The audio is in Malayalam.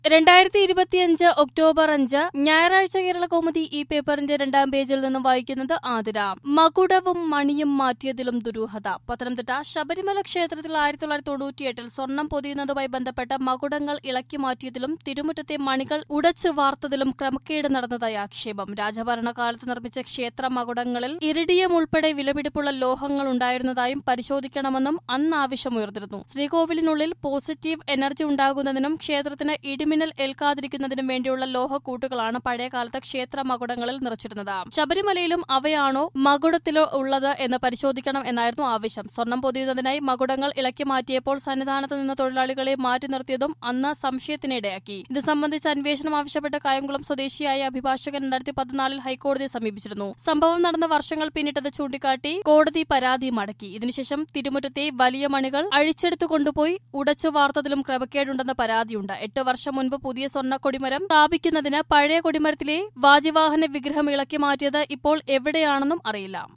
രണ്ടായിരത്തി ഇരുപത്തിയഞ്ച് ഒക്ടോബർ അഞ്ച് ഞായറാഴ്ച കേരള കൗമുദി ഈ പേപ്പറിന്റെ രണ്ടാം പേജിൽ നിന്നും വായിക്കുന്നത് ആതിര മകുടവും മണിയും മാറ്റിയതിലും ദുരൂഹത പത്തനംതിട്ട ശബരിമല ക്ഷേത്രത്തിൽ ആയിരത്തി തൊള്ളായിരത്തി തൊണ്ണൂറ്റിയെട്ടിൽ സ്വർണം പൊതിയുന്നതുമായി ബന്ധപ്പെട്ട മകുടങ്ങൾ ഇളക്കി മാറ്റിയതിലും തിരുമുറ്റത്തെ മണികൾ ഉടച്ചു വാർത്തതിലും ക്രമക്കേട് നടന്നതായി ആക്ഷേപം രാജഭരണകാലത്ത് നിർമ്മിച്ച ക്ഷേത്ര മകുടങ്ങളിൽ ഇറിഡിയം ഉൾപ്പെടെ വിലപിടിപ്പുള്ള ലോഹങ്ങൾ ഉണ്ടായിരുന്നതായും പരിശോധിക്കണമെന്നും അന്ന് ആവശ്യമുയർന്നിരുന്നു ശ്രീകോവിലിനുള്ളിൽ പോസിറ്റീവ് എനർജി ഉണ്ടാകുന്നതിനും ക്ഷേത്രത്തിന് ഇടിമിന്നൽ ഏൽക്കാതിരിക്കുന്നതിനും വേണ്ടിയുള്ള ലോഹക്കൂട്ടുകളാണ് പഴയകാലത്ത് ക്ഷേത്ര മകുടങ്ങളിൽ നിറച്ചിരുന്നത് ശബരിമലയിലും അവയാണോ മകുടത്തിലോ ഉള്ളത് എന്ന് പരിശോധിക്കണം എന്നായിരുന്നു ആവശ്യം സ്വർണം പൊതിയുന്നതിനായി മകുടങ്ങൾ ഇളക്കി മാറ്റിയപ്പോൾ സന്നിധാനത്ത് നിന്ന് തൊഴിലാളികളെ മാറ്റി നിർത്തിയതും അന്ന് സംശയത്തിനിടയാക്കി ഇത് സംബന്ധിച്ച് അന്വേഷണം ആവശ്യപ്പെട്ട കായംകുളം സ്വദേശിയായ അഭിഭാഷകൻ രണ്ടായിരത്തി പതിനാലിൽ ഹൈക്കോടതിയെ സമീപിച്ചിരുന്നു സംഭവം നടന്ന വർഷങ്ങൾ പിന്നിട്ടത് ചൂണ്ടിക്കാട്ടി കോടതി പരാതി മടക്കി ഇതിനുശേഷം തിരുമുറ്റത്തെ വലിയ മണികൾ അഴിച്ചെടുത്തു കൊണ്ടുപോയി ഉടച്ചു വാർത്തതിലും ക്രമക്കേടുണ്ടെന്ന പരാതിയുണ്ട് എട്ട് വർഷം മുൻപ് പുതിയ സ്വർണ്ണ കൊടിമരം സ്ഥാപിക്കുന്നതിന് പഴയ കൊടിമരത്തിലെ വാജിവാഹന വിഗ്രഹം ഇളക്കി മാറ്റിയത് ഇപ്പോൾ എവിടെയാണെന്നും അറിയില്ല